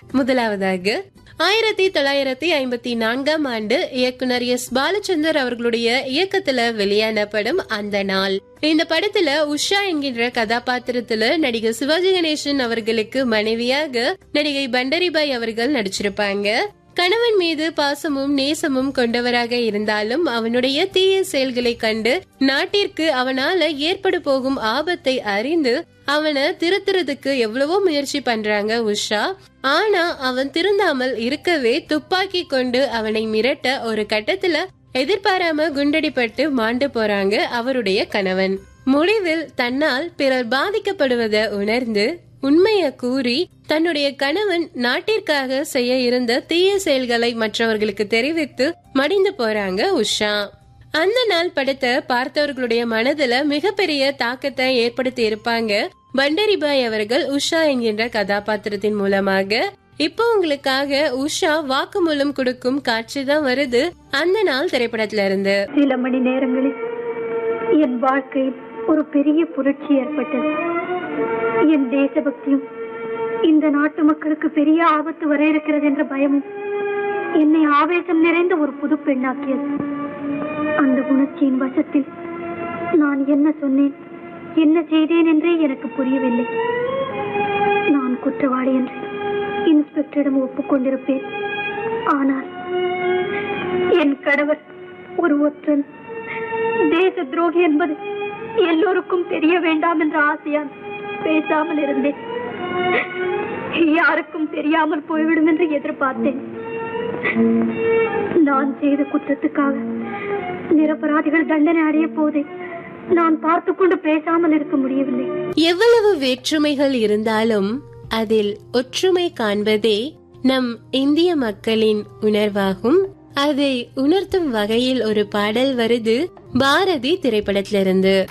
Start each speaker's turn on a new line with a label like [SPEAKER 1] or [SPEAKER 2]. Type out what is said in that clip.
[SPEAKER 1] முதலாவதாக ஆயிரத்தி தொள்ளாயிரத்தி ஐம்பத்தி நான்காம் ஆண்டு இயக்குனர் எஸ் பாலச்சந்தர் அவர்களுடைய இயக்கத்துல வெளியான படம் அந்த நாள் இந்த படத்துல உஷா என்கின்ற கதாபாத்திரத்துல நடிகர் சிவாஜி கணேசன் அவர்களுக்கு மனைவியாக நடிகை பண்டரிபாய் அவர்கள் நடிச்சிருப்பாங்க கணவன் மீது பாசமும் நேசமும் கொண்டவராக இருந்தாலும் அவனுடைய தீய செயல்களை கண்டு நாட்டிற்கு அவனால ஏற்பட போகும் ஆபத்தை அறிந்து அவனை திருத்துறதுக்கு எவ்வளவோ முயற்சி பண்றாங்க உஷா ஆனா அவன் திருந்தாமல் இருக்கவே துப்பாக்கி கொண்டு அவனை மிரட்ட ஒரு கட்டத்துல எதிர்பாராம குண்டடிப்பட்டு மாண்டு போறாங்க அவருடைய கணவன் முடிவில் தன்னால் பிறர் பாதிக்கப்படுவதை உணர்ந்து உண்மைய கூறி தன்னுடைய கணவன் நாட்டிற்காக செய்ய இருந்த தீய செயல்களை மற்றவர்களுக்கு தெரிவித்து மடிந்து போறாங்க உஷா அந்த நாள் படத்தை பார்த்தவர்களுடைய மனதுல மிகப்பெரிய தாக்கத்தை ஏற்படுத்தி இருப்பாங்க பண்டரிபாய் அவர்கள் உஷா என்கின்ற கதாபாத்திரத்தின் மூலமாக இப்போ உங்களுக்காக உஷா வாக்குமூலம் கொடுக்கும் காட்சி தான் வருது அந்த நாள் திரைப்படத்துல இருந்து
[SPEAKER 2] சில மணி நேரங்களில் என் வாழ்க்கையில் ஒரு பெரிய புரட்சி ஏற்பட்டது என் தேசபக்தியும் இந்த நாட்டு மக்களுக்கு பெரிய ஆபத்து வர இருக்கிறது என்ற பயமும் என்னை ஆவேசம் நிறைந்த ஒரு புது பெண்ணாக்கியது அந்த உணர்ச்சியின் வசத்தில் நான் என்ன சொன்னேன் என்ன செய்தேன் என்றே எனக்கு புரியவில்லை நான் குற்றவாளி என்று இன்ஸ்பெக்டரிடம் ஒப்புக்கொண்டிருப்பேன் ஆனால் என் கணவர் ஒரு ஒற்றன் தேச துரோகி என்பது எல்லோருக்கும் தெரிய வேண்டாம் என்ற ஆசையால் பேசாமல் இருந்தேன் யாருக்கும் தெரியாமல் போய்விடும் என்று எதிர்பார்த்தேன் நான் செய்த குற்றத்துக்காக நிரபராதிகள் தண்டனை அடைய போதை நான் பார்த்து கொண்டு பேசாமல் இருக்க முடியவில்லை
[SPEAKER 1] எவ்வளவு வேற்றுமைகள் இருந்தாலும் அதில் ஒற்றுமை காண்பதே நம் இந்திய மக்களின் உணர்வாகும் அதை உணர்த்தும் வகையில் ஒரு பாடல் வருது பாரதி திரைப்படத்திலிருந்து